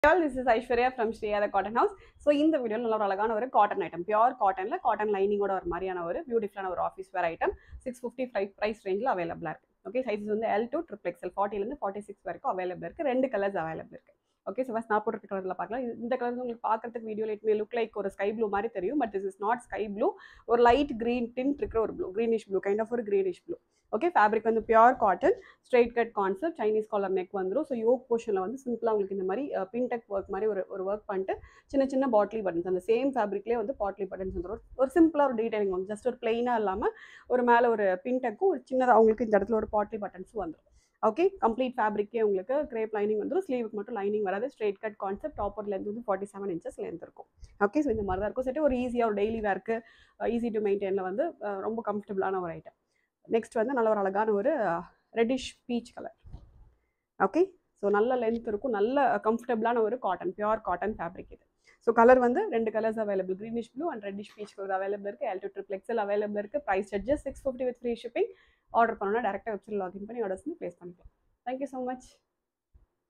all this is Aishwarya from Sriyatha cotton house so இந்த வீடியோவில் நல்ல ஒரு அழகான ஒரு காட்டன் ஐட்டம் பியூர் காட்டனில் காட்டன் லைனிங்கோட ஒரு மாதிரியான ஒரு பியூட்டிஃபுல்லான ஒரு office wear item six fifty five price ரேஞ்சில் அவைலபிளாக இருக்குது ஓகே சைஸஸ் வந்து எல் டூ ட்ரிபிள் எக்ஸல் ஃபார்ட்டிலேருந்து ஃபார்ட்டி சிக்ஸ் வரைக்கும் அவைலபிள் இருக்குது ரெண்டு கலர்ஸ் அவைலபிள் இருக்குது ஓகே ஸோ ஃபஸ்ட் நான் போட்டிருக்க கலரில் பார்க்கலாம் இது- இந்த கலர் உங்களுக்கு பார்க்கறதுக்கு வீடியோவில் இட் மே லுக் லைக் ஒரு ஸ்கை ப்ளூ மாதிரி தெரியும் but this is not sky blue ஒரு லைட் க்ரீன் டின்ட் இருக்கிற ஒரு blue greenish blue kind of ஒரு க்ரீனிஷ் ப்ளூ ஓகே ஃபேப்ரிக் வந்து pure cotton straight cut concept Chinese collar neck வந்துடும் so yoke போர்ஷனில் வந்து சிம்பிளாக உங்களுக்கு இந்த மாதிரி பின்டெக் ஒர்க் மாதிரி ஒரு ஒரு ஒர்க் பண்ணிட்டு சின்ன சின்ன பாட்லி பட்டன்ஸ் அந்த சேம் ஃபேப்ரிக்லேயே வந்து பாட்லி பட்டன்ஸ் வந்துடும் ஒரு சிம்பிளாக ஒரு டீடைலிங் வந்து ஜஸ்ட் ஒரு பிளெயினாக இல்லாமல் ஒரு மேலே ஒரு பின்டெக்கும் ஒரு சின்னதாக அவங்களுக்கு இந்த இடத்துல ஒரு பாட்லி பட்டன்ஸும் வந்துடும் ஓகே கம்ப்ளீட் ஃபேப்ரிக்கே உங்களுக்கு கிரேப் லைனிங் வந்துடும் ஸ்லீவுக்கு மட்டும் லைனிங் வராது straight cut concept topper length வந்து ஃபார்ட்டி செவன் இன்ச்சஸ் லென்த் இருக்கும் ஓகே ஸோ இந்த மாதிரி தான் இருக்கும் சரி ஒரு ஈஸியாக ஒரு டெய்லி வேர்க்கு ஈஸி டு மெயின்டைனில் வந்து அஹ், ரொம்ப கம்ஃபர்டபுளான ஒரு ஐட்டம் நெக்ஸ்ட் வந்து நல்ல ஒரு அழகான ஒரு reddish peach colour okay so நல்ல லென்த் இருக்கும் நல்ல கம்ஃபர்டபுளான ஒரு காட்டன் பியூர் காட்டன் ஃபேப்ரிக் இது ஸோ கலர் வந்து ரெண்டு colours available greenish blue and reddish peach colour available இருக்குது L two triple XL available இருக்குது price charges six fifty with free shipping order பண்ணோன்னா டேரெக்டாக வெப்சைட் லாகின் பண்ணி ஆர்டர்ஸ் ப்ளேஸ் பண்ணிக்கலாம் thank you so much